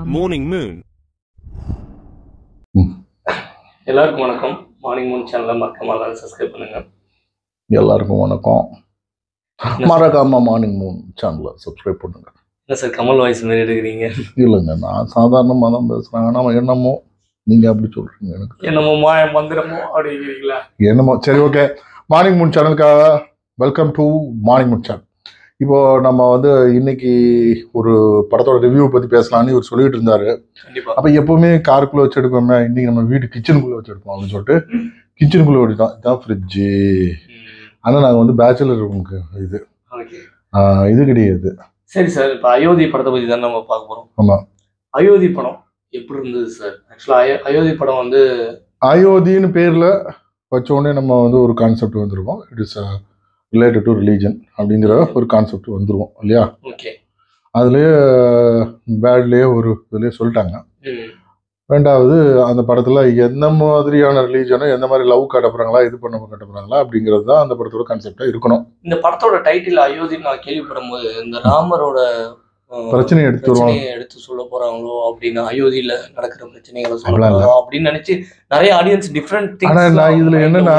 Morning Moon. எல்லாருக்கும் வணக்கம் morning Moon சேனலை மறக்காம எல்லாரும் சப்ஸ்கிரைப் பண்ணுங்க எல்லாருக்கும் வணக்கம் மறக்காம மார்னிங் மூன் சேனலை சப்ஸ்கிரைப் பண்ணுங்க என்ன சார் கமல் வாய்ஸ் மாதிரி எடுக்கிறீங்க இல்லைங்க நான் சாதாரணமாக தான் பேசுகிறேன் ஆனால் என்னமோ நீங்கள் அப்படி சொல்கிறீங்க எனக்கு என்னமோ மாய மந்திரமோ அப்படிங்கிறீங்களா என்னமோ சரி ஓகே மார்னிங் மூன் சேனலுக்காக welcome to morning moon channel இப்போ நம்ம வந்து இன்னைக்கு ஒரு படத்தோட ரிவ்யூ பற்றி பேசலாம்னு இவர் சொல்லிட்டு இருந்தாரு கண்டிப்பா அப்போ எப்பவுமே காருக்குள்ளே வச்சு எடுப்போமே இன்னைக்கு நம்ம வீட்டு கிச்சனுக்குள்ளே வச்சு எடுப்போம் அப்படின்னு சொல்லிட்டு கிச்சனுக்குள்ளே ஓடிட்டோம் இதான் ஃப்ரிட்ஜு ஆனால் நாங்கள் வந்து பேச்சுலர் ரூமுக்கு இது ஓகே ஆஹ் இது கிடையாது சரி சார் இப்போ அயோத்தி படத்தை பத்தி தான் நம்ம பார்க்க போறோம் ஆமா. அயோத்தி படம் எப்படி இருந்தது சார் ஆக்சுவலா அயோத்தி படம் வந்து அயோத்தின்னு பேரில் வச்ச உடனே நம்ம வந்து ஒரு கான்செப்ட் வந்துருவோம் it is related to religion அப்படிங்கிற ஒரு கான்செப்ட் வந்துருவோம் இல்லையா ஓகே அதுலேயே பேட்லேயே ஒரு இதுலேயே சொல்லிட்டாங்க ரெண்டாவது அந்த படத்தில் எந்த மாதிரியான ரிலீஜனோ எந்த மாதிரி லவ் காட்ட போகிறாங்களா இது பண்ண காட்ட போகிறாங்களா அப்படிங்கிறது தான் அந்த படத்தோட கான்செப்டாக இருக்கணும் இந்த படத்தோட டைட்டில் அயோத்தி நான் கேள்விப்படும் போது இந்த ராமரோட அஹ், பிரச்சனையை எடுத்து வருவாங்க பிரச்சனையை எடுத்து சொல்ல போறாங்களோ அப்படின்னு அயோத்தியில நடக்கிற பிரச்சனைகளை சொல்ல அப்படிலாம் இல்ல. போறாங்களோ அப்படின்னு நினைச்சு நிறைய ஆடியன்ஸ் டிஃப்ரெண்ட் ஆனா நான் இதுல என்னன்னா,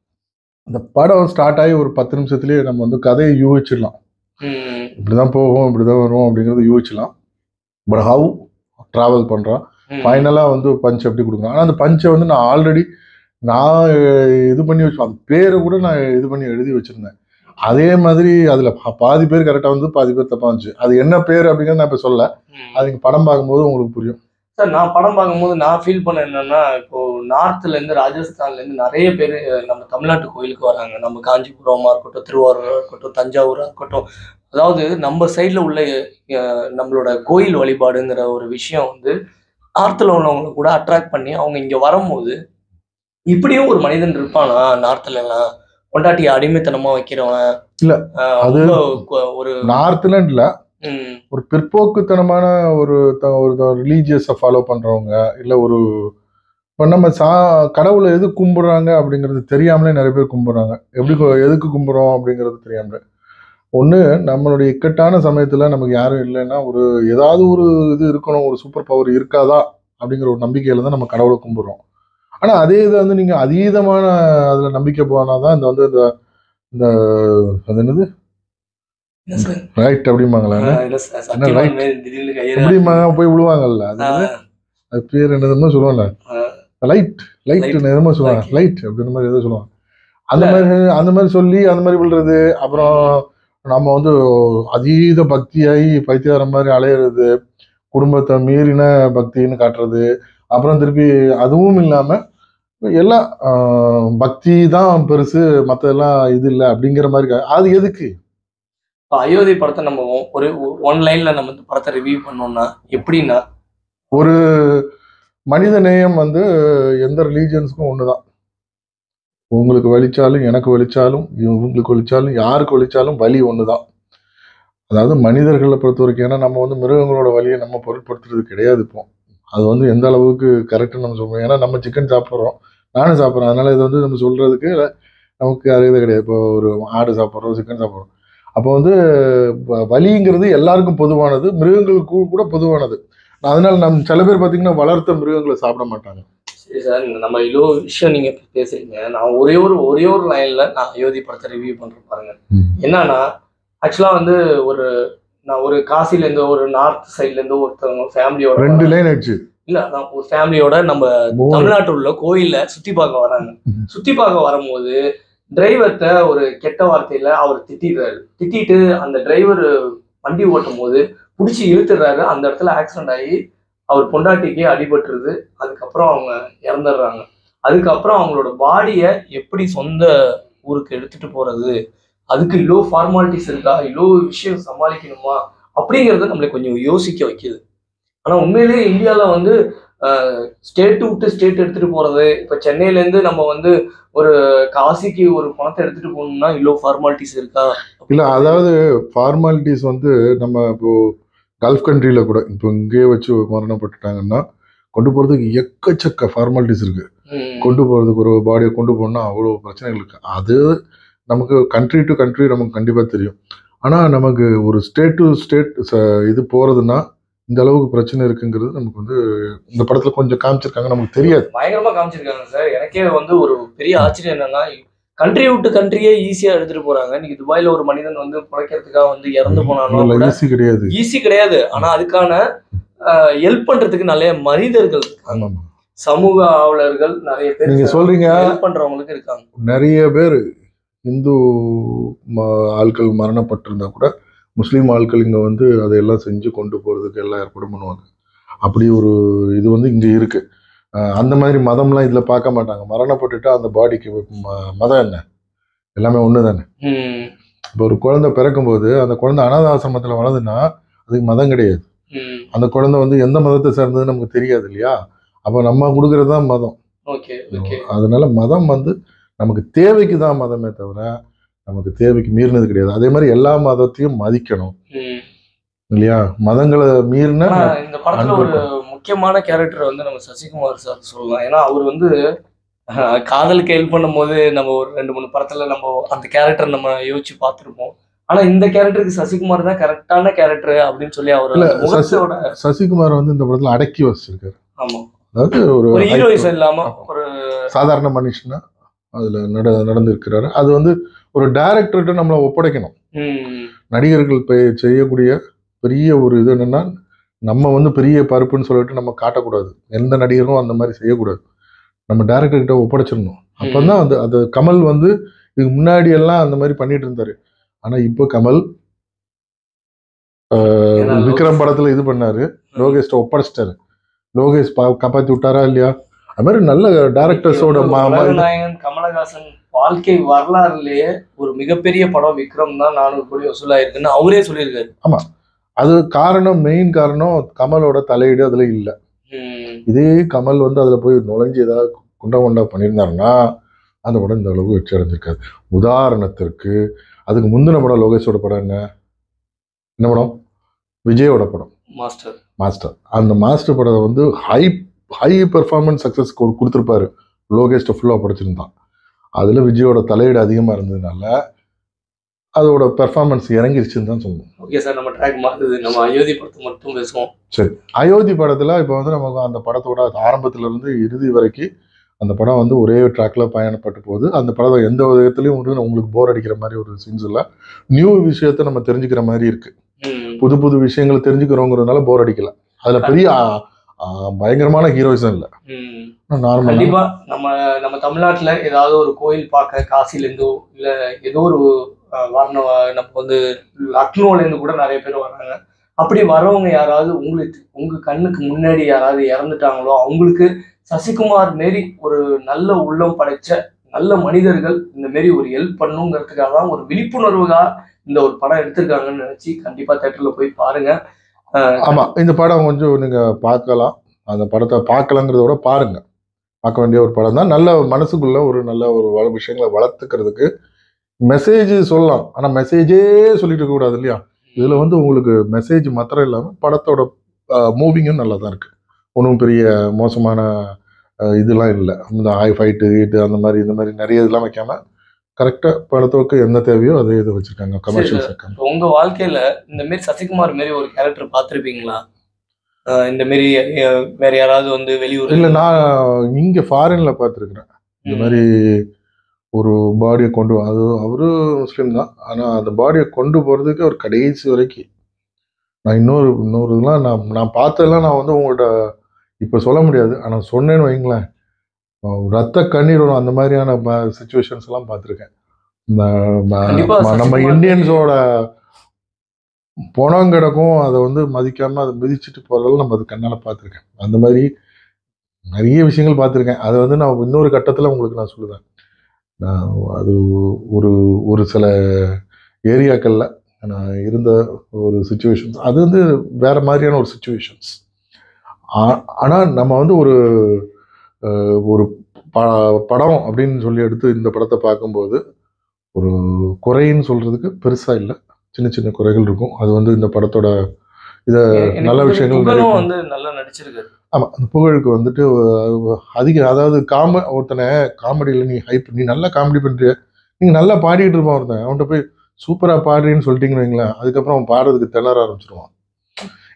இந்த படம் ஸ்டார்ட் ஆகி ஒரு பத்து நிமிஷத்துலேயே நம்ம வந்து கதையை யூகிச்சிடலாம் இப்படிதான் போகும் இப்படிதான் வரும் அப்படிங்கறத யூகிச்சலாம் பட் ஹவு ட்ராவல் பண்றான் ஃபைனலாக வந்து பஞ்ச் எப்படி கொடுக்குறான் ஆனால் அந்த பஞ்சை வந்து நான் ஆல்ரெடி நான் அஹ், இது பண்ணி வச்சு அந்த பேரை கூட நான் இது பண்ணி எழுதி வச்சிருந்தேன் அதே மாதிரி அதில் பாதி பேர் கரெக்டாக வந்து பாதி பேர் தப்பாக இருந்துச்சு அது என்ன பேர் அப்படிங்கிறத நான் இப்போ சொல்ல அது நீங்கள் படம் பார்க்கும்போது உங்களுக்கு புரியும் சார் நான் படம் பார்க்கும்போது நான் ஃபீல் பண்ண என்னன்னா இப்போ நார்த்ல இருந்து ராஜஸ்தான்ல இருந்து நிறைய பேர் நம்ம தமிழ்நாட்டு கோயிலுக்கு வராங்க நம்ம காஞ்சிபுரமா இருக்கட்டும் திருவாரூரா இருக்கட்டும் தஞ்சாவூரா இருக்கட்டும் அதாவது நம்ம சைட்ல உள்ள அஹ், நம்மளோட கோயில் வழிபாடுங்கிற ஒரு விஷயம் வந்து நார்த்தில் உள்ளவங்களை கூட அட்ராக்ட் பண்ணி அவங்க இங்க வரும்போது இப்படியும் ஒரு மனிதன் இருப்பானா நார்த்ல எல்லாம் பொண்டாட்டி அடிமைத்தனமா வைக்கிறவன் இல்ல, அஹ், அது- ரொம்ப கொ- ஒரு நார்த்துலன்னு இல்லை ம், ஒரு பிற்போக்குத்தனமான ஒரு த- ஒரு ரிலீஜியஸை ஃபாலோ பண்ணுறவங்க இல்லை ஒரு இப்போ நம்ம சா கடவுளை எது கும்பிடுறாங்க அப்படிங்கிறது தெரியாமலே நிறைய பேர் கும்பிடுறாங்க எப்படி கு- எதுக்கு கும்பிட்றோம் அப்படிங்கிறது தெரியாமலே ஒன்று நம்மளுடைய இக்கட்டான சமயத்தில் நமக்கு யாரும் இல்லைன்னா ஒரு ஏதாவது ஒரு இது இருக்கணும் ஒரு சூப்பர் பவர் இருக்காதா அப்படிங்கிற ஒரு நம்பிக்கையில தான் நம்ம கடவுளை கும்பிடுறோம் ஆனால் அதே இதை வந்து நீங்கள் அதீதமான அதில் நம்பிக்கை போனால் தான் இந்த வந்து இந்த இந்த அது என்னது என்ன சார்? ரைட் அப்படிம்பாங்களா அஹ், என்ன சார், சத்தியமா right? மாதிரி திடீர்னு கையில எப்படிம்பாங்க போய் விழுவாங்கல்ல அது என்னது? ஆஹ், அது பேர் என்னதுமோ சொல்லுவாங்க ஆஹ், லைட் லைட் Light. என்னமோ சொல்லுவாங்க Okay. லைட் அப்படின்ற மாதிரி ஏதோ சொல்லுவாங்க அந்த மாதிரி அந்த மாதிரி சொல்லி அந்த மாதிரி விழுறது அப்புறம் நம்ம வந்து அதீத பக்தியாகி பைத்தியாரம் மாதிரி அலையிறது குடும்பத்தை மீறின பக்தின்னு காட்டுறது அப்புறம் திருப்பி அதுவும் இல்லாம எல்லாம் ஆஹ், பக்தி தான் பெருசு மற்றதெல்லாம் இது இல்லை அப்படிங்கிற மாதிரி கா- அது எதுக்கு இப்ப அயோத்தி படத்தை நம்ம ஒ- ஒரு ஒன் லைன்ல நம்ம இந்த படத்தை ரிவ்யூ பண்ணோம்னா எப்படின்னா ஒரு மனித நேயம் வந்து எந்த ரிலீஜியன்ஸுக்கும் ஒன்று தான் உங்களுக்கு வலிச்சாலும் எனக்கு வலிச்சாலும் இவங்களுக்கு வலிச்சாலும் யாருக்கு வலிச்சாலும் வலி ஒன்று தான் அதாவது மனிதர்களை பொறுத்த வரைக்கும் ஏன்னா நம்ம வந்து மிருகங்களோட வலியை நம்ம பொருட்படுத்துறது கிடையாது இப்போ அது வந்து எந்த அளவுக்கு கரெக்டுன்னு நம்ம சொல்றோம் ஏன்னா நம்ம சிக்கன் சாப்பிட்றோம் நானும் சாப்பிட்றேன் அதனால இது வந்து நம்ம சொல்றதுக்கு நமக்கு அறியதே கிடையாது இப்போ ஒரு ஆடு சாப்பிட்றோம் சிக்கன் சாப்பிட்றோம் அப்போ வந்து வ- வலிங்கிறது எல்லாருக்கும் பொதுவானது மிருகங்களுக்கு கூட பொதுவானது அதனால நம்ம சில பேர் பார்த்தீங்கன்னா வளர்த்த மிருகங்களை சாப்பிட மாட்டாங்க சரி சார் இந்த நம்ம இவ்வளோ விஷயம் நீங்க பேசுறீங்க நான் ஒரே ஒரு ஒரே ஒரு லைன்ல நான் அயோத்தி படத்தை ரிவ்யூ பண்றேன் பாருங்க என்னன்னா ஆக்சுவலா வந்து ஒரு நான் ஒரு காசில இருந்து ஒரு நார்த் சைட்ல இருந்து ஒருத்தவங்க ஃபேமிலியோட ரெண்டு லைன் ஆயிடுச்சு இல்ல அதான் ஒரு ஃபேமிலியோட நம்ம மூணு. தமிழ்நாட்டில் உள்ள கோயில்ல சுத்தி பார்க்க வராங்க ம்ஹும். சுத்தி பார்க்க வரும்போது டிரைவர்கிட்ட ஒரு கெட்ட வார்த்தையில அவர் திட்டிடுறாரு திட்டிட்டு அந்த டிரைவர் வண்டி ஓட்டும் போது பிடிச்சி இழுத்துடுறாரு அந்த இடத்துல ஆக்சிடென்ட் ஆகி அவர் பொண்டாட்டிக்கு அடிபட்டுருது அதுக்கப்புறம் அவங்க இறந்துடுறாங்க அதுக்கப்புறம் அவங்களோட பாடியை எப்படி சொந்த ஊருக்கு எடுத்துட்டு போறது அதுக்கு இவ்வளோ ஃபார்மாலிட்டிஸ் இருக்கா இவ்வளோ விஷயம் சமாளிக்கணுமா அப்படிங்கிறத நம்மளை கொஞ்சம் யோசிக்க வைக்குது ஆனா உண்மையிலேயே இந்தியாவில் வந்து ஸ்டேட் விட்டு ஸ்டேட் எடுத்துட்டு போறது இப்போ சென்னையிலேருந்து நம்ம வந்து ஒரு காசிக்கு ஒரு பணத்தை எடுத்துட்டு போகணும்னா இவ்வளோ ஃபார்மாலிட்டிஸ் இருக்கா இல்ல அதாவது ஃபார்மாலிட்டிஸ் வந்து நம்ம இப்போ கல்ஃப் கண்ட்ரியில கூட இப்போ இங்கேயே வச்சு மரணப்பட்டுட்டாங்கன்னா கொண்டு போறதுக்கு எக்கச்சக்க ஃபார்மாலிட்டிஸ் இருக்கு ம். கொண்டு போறதுக்கு ஒரு பாடியை கொண்டு போகணும்னா அவ்வளோ பிரச்சனைகள் இருக்கு அது நமக்கு கண்ட்ரி டு கண்ட்ரி நமக்கு கண்டிப்பா தெரியும் ஆனா நமக்கு ஒரு ஸ்டேட் டு ஸ்டேட் இது போறதுன்னா இந்த அளவுக்கு பிரச்சனை இருக்குங்கிறது நமக்கு வந்து இந்த படத்துல கொஞ்சம் காமிச்சிருக்காங்க நமக்கு தெரியாது பயங்கரமா காமிச்சிருக்காங்க சார் எனக்கே வந்து ஒரு பெரிய ஆச்சரியம் என்னன்னா கண்ட்ரி விட்டு கண்ட்ரியே ஈஸியா எடுத்துட்டு போறாங்க இன்னைக்கு துபாயில ஒரு மனிதன் வந்து பிழைக்கிறதுக்காக வந்து இறந்து போனாலும் கூட ஈஸி கிடையாது ஈஸி கிடையாது ஆனா அதுக்கான ஹெல்ப் பண்றதுக்கு நிறைய மனிதர்கள் இருக்காங்க. ஆமாம் சமூக ஆவலர்கள் நிறைய பேர் நீங்க சொல்றீங்க ஹெல்ப் பண்றவங்களுக்கு இருக்காங்க நிறைய பேர் இந்து ம- ஆட்கள் மரணப்பட்டிருந்தா கூட முஸ்லீம் ஆட்கள் இங்கே வந்து அதையெல்லாம் செஞ்சு கொண்டு போகிறதுக்கு எல்லாம் ஏற்பாடு பண்ணுவாங்க அப்படி ஒரு இது வந்து இங்கே இருக்கு அஹ் அந்த மாதிரி மதம்லாம் இதில் பார்க்க மாட்டாங்க மரணப்பட்டுட்டா அந்த பாடிக்கு ம- மதம் என்ன எல்லாமே ஒன்று தானே ம், இப்போ ஒரு குழந்தை பிறக்கும்போது அந்த குழந்தை அனாத ஆசிரமத்தில் வளருதுன்னா அதுக்கு மதம் கிடையாது ம். அந்த குழந்தை வந்து எந்த மதத்தை சேர்ந்ததுன்னு நமக்கு தெரியாது இல்லையா அப்போ நம்ம கொடுக்கறது தான் மதம் ஓகே ஓகே அதனால மதம் வந்து நமக்கு தேவைக்கு தான் மதமே தவிர நமக்கு தேவைக்கு மீறினது கிடையாது அதே மாதிரி எல்லா மதத்தையும் மதிக்கணும் ம். இல்லையா மதங்களை மீறின ஆனா இந்த படத்துல அன்பு ஒரு முக்கியமான கேரக்டர் வந்து நம்ம சசிகுமார் சார் சொல்லலாம் ஏன்னா அவர் வந்து அஹ், காதலுக்கு ஹெல்ப் பண்ணும்போது நம்ம ஒரு ரெண்டு மூணு படத்துல நம்ம அந்த கேரக்டர் நம்ம யோசிச்சு பார்த்திருப்போம் ஆனா இந்த கேரக்டருக்கு சசிகுமார் தான் கரெக்டான கேரக்டர் அப்படின்னு சொல்லி அவர் இல்ல, அந்த முகத்தோட சசிகுமார் வந்து இந்த படத்துல அடக்கி வச்சிருக்காரு ஆமா அதாவது ஒரு ஒரு ஹீரோயிசம் இல்லாம ஒரு சாதாரண மனுஷனா அதுல நட நடந்திருக்கிறாரு அது வந்து ஒரு டைரக்டர்கிட்ட நம்மளை ஒப்படைக்கணும் ம், நடிகர்கள் பெ- செய்யக்கூடிய பெரிய ஒரு இது என்னன்னா நம்ம வந்து பெரிய பருப்புன்னு சொல்லிட்டு நம்ம காட்டக்கூடாது எந்த நடிகரும் அந்த மாதிரி செய்யக்கூடாது நம்ம டேரக்டர் கிட்ட ஒப்படைச்சிடணும் அப்பதான் அந்த அது கமல் வந்து இதுக்கு முன்னாடி எல்லாம் அந்த மாதிரி பண்ணிட்டு இருந்தாரு ஆனா இப்போ கமல் ஆஹ், ஏன்னா விக்ரம் படத்துல இது பண்ணாரு லோகேஷ்ட ஒப்படைச்சிட்டாரு லோகேஷ் பா- காப்பாத்தி விட்டாரா இல்லையா அது மாதிரி நல்ல டேரக்டர்ஸோட ஒரு உலகநாயகன் கமலஹாசன் வாழ்க்கை வரலாறுலயே ஒரு மிகப்பெரிய படம் விக்ரம் தான் நானூறு கோடி வசூலாயிருக்குன்னு அவரே சொல்லியிருக்காரு அது காரணம் மெயின் காரணம் கமலோட தலையீடு அதுல இல்ல ம், இதே கமல் வந்து அதில் போய் நுழைஞ்சு ஏதாவது குண்டா குண்டா பண்ணியிருந்தாருன்னா அந்த படம் இந்த அளவுக்கு வெற்றி அடைஞ்சிருக்காது உதாரணத்திற்கு அதுக்கு முந்தின படம் லோகேஷோட படம் என்ன என்ன படம் விஜயோட படம் மாஸ்டர் மாஸ்டர் அந்த மாஸ்டர் படத்தை வந்து ஹை ஹை பெர்ஃபார்மன்ஸ் சக்ஸஸ் கொடுத்துருப்பாரு லோகேஷ்ட ஃபுல்லாக படிச்சிருந்தான் அதில் விஜயோட தலையீடு அதிகமாக இருந்ததுனால அதோட பெர்ஃபார்மன்ஸ் இறங்கிருச்சுன்னு தான் சொல்லணும் ஓகே சார் நம்ம ட்ராக் மாறுது நம்ம அயோத்தி படத்தை மட்டும் பேசுவோம் அயோத்தி படத்தில் இப்போ வந்து நமக்கு அந்த படத்தோட ஆரம்பத்துல இருந்து இறுதி வரைக்கும் அந்த படம் வந்து ஒரே ட்ராக்ல பயணப்பட்டு போகுது அந்த படம் எந்த விதத்துலையும் வந்து உங்களுக்கு போர் அடிக்கிற மாதிரி ஒரு சீன்ஸ் இல்லை நியூ விஷயத்த நம்ம தெரிஞ்சுக்கிற மாதிரி இருக்கு ம், புது புது விஷயங்களை தெரிஞ்சுக்கிறோங்கிறதுனால போர் அடிக்கல அதுல பெரிய ஆ, ஆ, பயங்கரமான ஹீரோயிசம் இல்லை ம். நார்மலா கண்டிப்பா நம்ம நம்ம தமிழ்நாட்டுல ஏதாவது ஒரு கோயில் பார்க்க காசில இருந்தோ இல்ல ஏதோ ஒரு அஹ், வரண நம்ம வந்து லக்னோல இருந்து கூட நிறைய பேர் வர்றாங்க அப்படி வரவங்க யாராவது உங்களுக்கு உங்க கண்ணுக்கு முன்னாடி யாராவது இறந்துட்டாங்களோ அவங்களுக்கு சசிகுமார் மாரி ஒரு நல்ல உள்ளம் படைச்ச நல்ல மனிதர்கள் இந்த மாரி ஒரு ஹெல்ப் பண்ணுங்கிறதுக்காக தான் ஒரு விழிப்புணர்வுக்காக இந்த ஒரு படம் எடுத்திருக்காங்கன்னு நினைச்சு கண்டிப்பா தேட்டர்ல போய் பாருங்க அஹ், ஆமா இந்த படம் கொஞ்சம் நீங்க பார்க்கலாம் அந்த படத்தை பார்க்கலங்கிறத விட பாருங்க பார்க்க வேண்டிய ஒரு படம் தான் நல்ல மனசுக்குள்ள ஒரு நல்ல ஒரு வள விஷயங்களை வளர்த்துக்கிறதுக்கு மெசேஜ் சொல்லலாம் ஆனா மெசேஜே சொல்லிட்டு இருக்க கூடாது இல்லையா இதுல வந்து உங்களுக்கு மெசேஜ் மாத்திரம் இல்லாம படத்தோட மூவிங்கும் நல்லா தான் இருக்கு ஒன்றும் பெரிய மோசமான அஹ், இதெல்லாம் இல்லை இந்த ஹை ஃபைட்டு ஹீட்டு அந்த மாதிரி இந்த மாதிரி நிறைய இதெல்லாம் வைக்காம கரெக்டாக படத்துக்கு என்ன தேவையோ அதே இது வச்சிருக்காங்க கமர்ஷியல்ஸ் இருக்காங்க இப்ப உங்க வாழ்க்கையில இந்த மாரி சசிகுமார் மாரி ஒரு கேரக்டர் பார்த்திருப்பீங்களா அஹ் இந்த மாரி அஹ், வேற யாராவது வந்து வெளியூர் இல்லை நான் இங்கே ஃபாரினில் பார்த்துருக்குறேன் இந்த மாதிரி ஒரு பாடியை கொண்டு வா- அது அவரு முஸ்லீம் தான் ஆனால் அந்த பாடியை கொண்டு போகிறதுக்கு அவர் கடைசி வரைக்கும் நான் இன்னொரு இன்னொரு இதெல்லாம் நான் நான் பார்த்ததெல்லாம் நான் வந்து உங்கள்கிட்ட இப்போ சொல்ல முடியாது ஆனால் சொன்னேன்னு வைங்களேன் அஹ் ரத்த கண்ணீர் வரும் அந்த மாதிரியான சுச்சுவேஷன்ஸ் எல்லாம் பார்த்துருக்கேன் இந்த ம- கண்டிப்பா ம- நம்ம சசிகுமார் இந்தியன்ஸோட பணம் கிடக்கும் அதை வந்து மதிக்காம அதை மிதிச்சிட்டு போறதெல்லாம் நம்ம அது கண்ணால பார்த்துருக்கேன் அந்த மாதிரி நிறைய விஷயங்கள் பார்த்துருக்கேன் அதை வந்து நான் இன்னொரு கட்டத்தில் உங்களுக்கு நான் சொல்லுவேன் நான் அது ஒரு ஒரு சில ஏரியாக்களில் நான் இருந்த ஒரு சுச்சுவேஷன்ஸ் அது வந்து வேற மாதிரியான ஒரு சுச்சுவேஷன்ஸ் ஆனால் நம்ம வந்து ஒரு அஹ், ஒரு ப- படம் அப்படின்னு சொல்லி எடுத்து இந்த படத்தை பார்க்கும்போது ஒரு குறைன்னு சொல்றதுக்கு பெருசா இல்லை சின்ன சின்ன குறைகள் இருக்கும் அது வந்து இந்த படத்தோட இத எனக்கு நல்ல வந்து விஷயங்கள் புகழும் நிறைய- வந்து நல்லா நடிச்சிருக்காரு ஆமா அந்த புகழுக்கு வந்துட்டு அஹ், அதிக அதாவது காம ஒருத்தனை காமெடியில நீ ஹைப் நீ நல்லா காமெடி பண்றிய நீங்க நல்லா பாடிட்டு இருப்பான் ஒருத்தன் அவன்கிட்ட போய் சூப்பரா பாடுறீன்னு சொல்லிட்டீங்கன்னு வைங்களேன் அதுக்கப்புறம் அவன் பாடுறதுக்கு திணற ஆரம்பிச்சிருவான்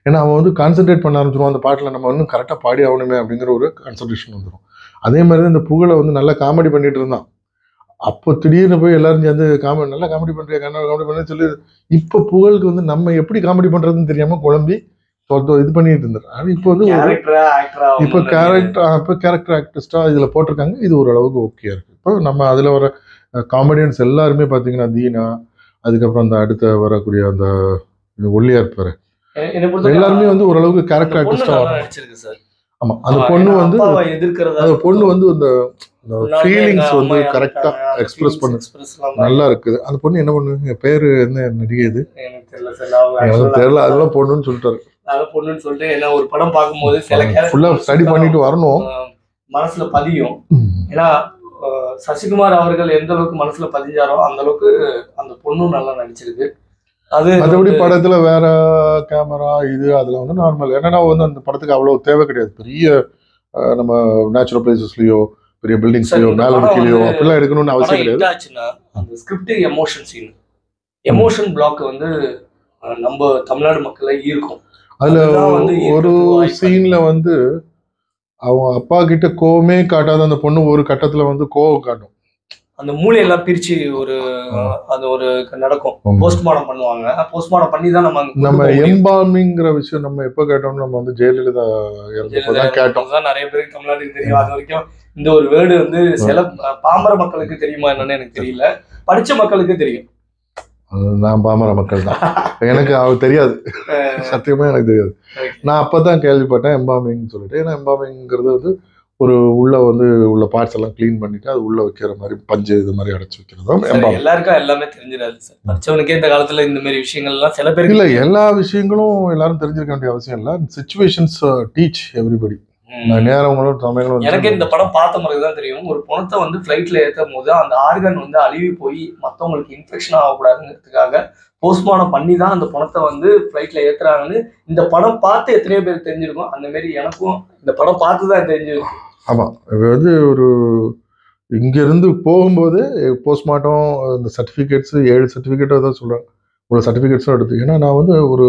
ஏன்னா அவன் வந்து கான்சென்ட்ரேட் பண்ண ஆரம்பிச்சிருவான் அந்த பாட்டில் நம்ம இன்னும் கரெக்டாக பாடி ஆகணுமே அப்படிங்கிற ஒரு கான்சன்ட்ரேஷன் வந்துடும் அதே மாதிரி தான் இந்த புகழை வந்து நல்லா காமெடி பண்ணிட்டு இருந்தான் அப்போ திடீர்னு போய் எல்லாரும் சேர்ந்து காமெடி நல்லா காமெடி பண்றியா கண்ணா காமெடி பண்ணு சொல்லி இப்போ புகழுக்கு வந்து நம்ம எப்படி காமெடி பண்றதுன்னு தெரியாம குழம்பி தொ- இது பண்ணிட்டு இருந்தார் ஆனால் இப்போ வந்து ஒரு- கேரக்டரா ஆக்டரா இப்போ கேரக்டர் இப்போ கேரக்டர் ஆக்டிஸ்டா இதுல போட்டிருக்காங்க இது ஓரளவுக்கு ஓகே இருக்கு இப்போ நம்ம அதுல வர காமெடியன்ஸ் எல்லாருமே பாத்தீங்கன்னா தீனா அதுக்கப்புறம் அந்த அடுத்த வரக்கூடிய அந்த இது ஒல்லியா இருப்பாரு என்ன பொறுத்த எல்லாருமே வந்து ஓரளவுக்கு கேரக்டர் அந்த பொண்ணு ஆக்டிஸ்டா நல்லா வராங்க நடிச்சிருக்கு சார் ஆமா அந்த ஆமா, பொண்ணு ஏன்னா வந்து அப்பாவை எதிர்க்கிறதா அந்த பொண்ணு வந்து அந்த முன்னாடியே ஃபீலிங்ஸ் எங்க வந்து அம்மா கரெக்டா இறந்துட்டாங்க, அந்த எக்ஸ்பிரஸ் feelings பண்ணு express எல்லாம் நல்லா இருக்குது அந்த பொண்ணு என்ன பண்ணுங்க பேரு என்ன நடிகை இது எனக்கு தெரியல சார் அவங்க எனக்கு actual ஆ தெரியல அதெல்லாம் பொண்ணுன்னு சொல்லிட்டாரு நல்ல பொண்ணுன்னு சொல்லிட்டு என்ன ஒரு படம் பார்க்கும்போது சில ஃபுல்லா characters ஸ்டடி பண்ணிட்டு வரணும் ஆஹ் மனசுல பதியும் ஏன்னா ஆஹ் சசிகுமார் அவர்கள் எந்த அளவுக்கு மனசுல பதிஞ்சாரோ அந்த அளவுக்கு அந்த பொண்ணும் நல்லா நடிச்சிருக்கு அது மற்றபடி வந்து- படத்துல வேற கேமரா இது அதெல்லாம் வந்து நார்மல் ஏன்னா வந்து அந்த படத்துக்கு அவ்வளவு தேவை கிடையாது பெரிய அஹ், நம்ம நேச்சுரல் பிளேசஸ்லயோ பெரிய பில்டிங்ஸ்லயோ சரி, இந்த மேல படம் கீழயோ வந்து அப்படிலாம் எடுக்கணும்னு அவசியம் படம் கிடையாது hit ஆச்சுன்னா அந்த script emotion scene emotion block வந்து ஆஹ் நம்ம தமிழ்நாடு மக்களை ஈர்க்கும் அதுல அதுதான் வந்து ஒரு ஈர்க்கறதுக்கு வாய்ப்பு சீன்ல வந்து அவன் அப்பா கிட்ட கோவமே காட்டாத அந்த பொண்ணு ஒரு கட்டத்துல வந்து கோவம் காட்டும் அந்த மூளையெல்லாம் பிரிச்சு ஒரு அது ஒரு நடக்கும் போஸ்ட்மார்டம் பண்ணுவாங்க போஸ்ட்மார்டம் பண்ணி தான் நம்ம அங்க நம்ம கொண்டு போக முடியும். எம்பாமிங்கிற விஷயம் நம்ம எப்ப கேட்டோம்னு நம்ம வந்து ஜெயலலிதா இறந்தப்பதான் கேட்டோம் அதுதான் நிறைய பேருக்கு தமிழ்நாட்டுக்கு தெரியும் அது வரைக்கும் இந்த ஒரு வேர்டு வந்து சில பாமர மக்களுக்கு தெரியுமா என்னன்னு எனக்கு தெரியல படிச்ச மக்களுக்கு தெரியும் அது நான் பாமர மக்கள் தான் எனக்கு அவ தெரியாது சத்தியமா எனக்கு தெரியாது Okay. நான் அப்பதான் கேள்விப்பட்டேன் எம்பாமிங் சொல்லிட்டு ஏன்னா எம்பாமிங்கிறது வந்து ஒரு உள்ள வந்து உள்ள பார்ட்ஸ் எல்லாம் க்ளீன் பண்ணிட்டு அது உள்ள வைக்கிற மாதிரி பஞ்சு இது மாதிரி அடைச்சு வைக்கிறது தான் சரி, எம்பாமிங் எல்லாருக்கும் எல்லாமே தெரிஞ்சிடாது சார் படிச்சவனுக்கே இந்த காலத்துல இந்த மாதிரி விஷயங்கள் எல்லாம் சில பேருக்கு இல்ல எல்லா விஷயங்களும் எல்லாரும் தெரிஞ்சிருக்க வேண்டிய அவசியம் இல்ல சுச்சுவேஷன்ஸ் டீச் எவ்ரிபடி ம். நேரங்களும் சமயங்களும் எனக்கு இந்த படம் பார்த்த முறைக்கு தான் தெரியும் ஒரு பணத்தை வந்து ஃப்ளைட்ல ஏற்றும் போது அந்த ஆர்கன் வந்து அழுவி போய் மற்றவங்களுக்கு இன்ஃபெக்ஷன் ஆகக்கூடாதுங்கிறதுக்காக போஸ்ட்மார்டம் பண்ணி தான் அந்த பணத்தை வந்து ஃப்ளைட்ல ஏத்துறாங்கன்னு இந்த படம் பார்த்து எத்தனையோ பேர் தெரிஞ்சிருக்கும் அந்த மாதிரி எனக்கும் இந்த படம் பார்த்து தான் தெரிஞ்சிருக்கும் ஆமா இது வந்து ஒரு இங்க இருந்து போகும்போது போஸ்ட்மார்ட்டம் இந்த சர்டிஃபிகேட்ஸ் ஏழு சர்டிஃபிகேட்டோ தான் சொல்றேன் ஒரு சர்டிஃபிகேட்ஸும் எடுத்து ஏன்னா நான் வந்து ஒரு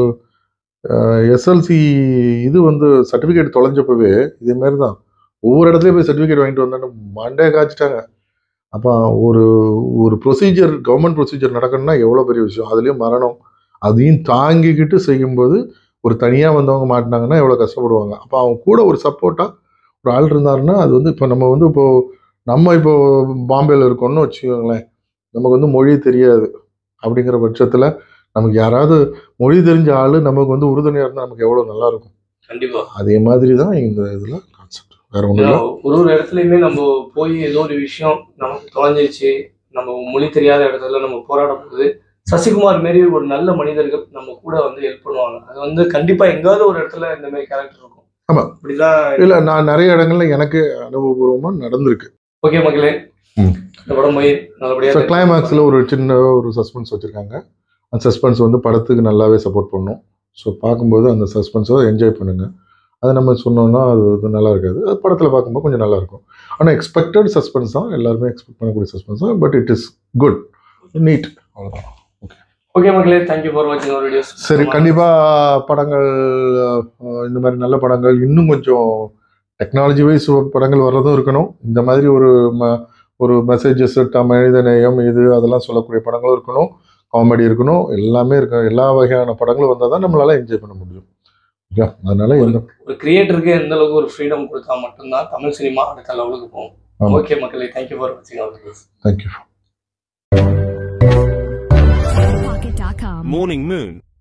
எஸ்எல்சி இது வந்து சர்டிஃபிகேட் தொலைஞ்சப்பவே இதே மாதிரி தான் ஒவ்வொரு இடத்துலயும் போய் சர்டிஃபிகேட் வாங்கிட்டு வந்தேன்னு மண்டையை காய்ச்சிட்டாங்க அப்போ ஒரு ஒரு ப்ரொசீஜர் கவர்மெண்ட் ப்ரொசீஜர் நடக்கணும்னா எவ்வளோ பெரிய விஷயம் அதுலேயும் மரணம் அதையும் தாங்கிக்கிட்டு செய்யும்போது ஒரு தனியாக வந்தவங்க மாட்டினாங்கன்னா எவ்வளோ கஷ்டப்படுவாங்க அப்போ அவங்க கூட ஒரு சப்போர்ட்டாக ஒரு ஆள் இருந்தாருன்னா அது வந்து இப்போ நம்ம வந்து இப்போ நம்ம இப்போ பாம்பேல இருக்கோம்னு வச்சுக்கோங்களேன் நமக்கு வந்து மொழி தெரியாது அப்படிங்கிற பட்சத்தில் நமக்கு யாராவது மொழி தெரிஞ்ச ஆள் நமக்கு வந்து உறுதுணையாக இருந்தால் நமக்கு எவ்வளோ நல்லா இருக்கும் கண்டிப்பா அதே மாதிரி தான் இந்த இதில் கான்செப்ட் வேற ஒன்றும் இல்லை ஒரு ஒரு இடத்துலயுமே நம்ம போய் ஏதோ ஒரு விஷயம் நமக்கு தொலைஞ்சிருச்சு நம்ம மொழி தெரியாத இடத்துல நம்ம போராடும் போது சசிகுமார் மாரி ஒரு நல்ல மனிதர்கள் நம்ம கூட வந்து ஹெல்ப் பண்ணுவாங்க அது வந்து கண்டிப்பா எங்காவது ஒரு இடத்துல இந்த மாதிரி கேரக்டர் இருக்கும் ஆமா. இப்படிதான் இல்லை நான் நிறைய இடங்கள்ல எனக்கு அனுபவபூர்வமாக நடந்திருக்கு ஓகே மக்களே ம். இந்த படம் போய் நல்லபடியா ஸோ கிளைமேக்ஸில் ஒரு சின்ன ஒரு சஸ்பென்ஸ் வச்சுருக்காங்க அந்த சஸ்பென்ஸ் வந்து படத்துக்கு நல்லாவே சப்போர்ட் பண்ணும் ஸோ பார்க்கும்போது அந்த சஸ்பென்ஸை என்ஜாய் பண்ணுங்க அது நம்ம சொன்னோம்னா அது வந்து நல்லா இருக்காது அது படத்தில் பார்க்கும்போது கொஞ்சம் நல்லா இருக்கும் ஆனால் எக்ஸ்பெக்டட் சஸ்பென்ஸ் தான் எல்லாருமே எக்ஸ்பெக்ட் பண்ணக்கூடிய சஸ்பென்ஸ் தான் but it is good need அவ்வளோதான் ஓகே மக்களே தேங்க்யூ ஃபார் வாட்சிங் அவர் வீடியோஸ் சரி கண்டிப்பாக படங்கள் அஹ், இந்த மாதிரி நல்ல படங்கள் இன்னும் கொஞ்சம் டெக்னாலஜி வைஸ் படங்கள் வர்றதும் இருக்கணும் இந்த மாதிரி ஒரு ம ஒரு மெசேஜஸ் மனித நேயம் இது அதெல்லாம் சொல்லக்கூடிய படங்களும் இருக்கணும் காமெடி இருக்கணும் எல்லாமே இருக்கணும் எல்லா வகையான படங்களும் வந்தால் தான் நம்மளால என்ஜாய் பண்ண முடியும் ஓகே அதனால எந்த ஒரு கிரியேட்டருக்கு எந்த அளவுக்கு ஒரு ஃப்ரீடம் கொடுத்தா மட்டும்தான் தமிழ் சினிமா அடுத்த லெவலுக்கு போகும் ஆமா. ஓகே மக்களே தேங்க்யூ ஃபார் வாட்சிங் our videos thank you Pocket.com. Morning Moon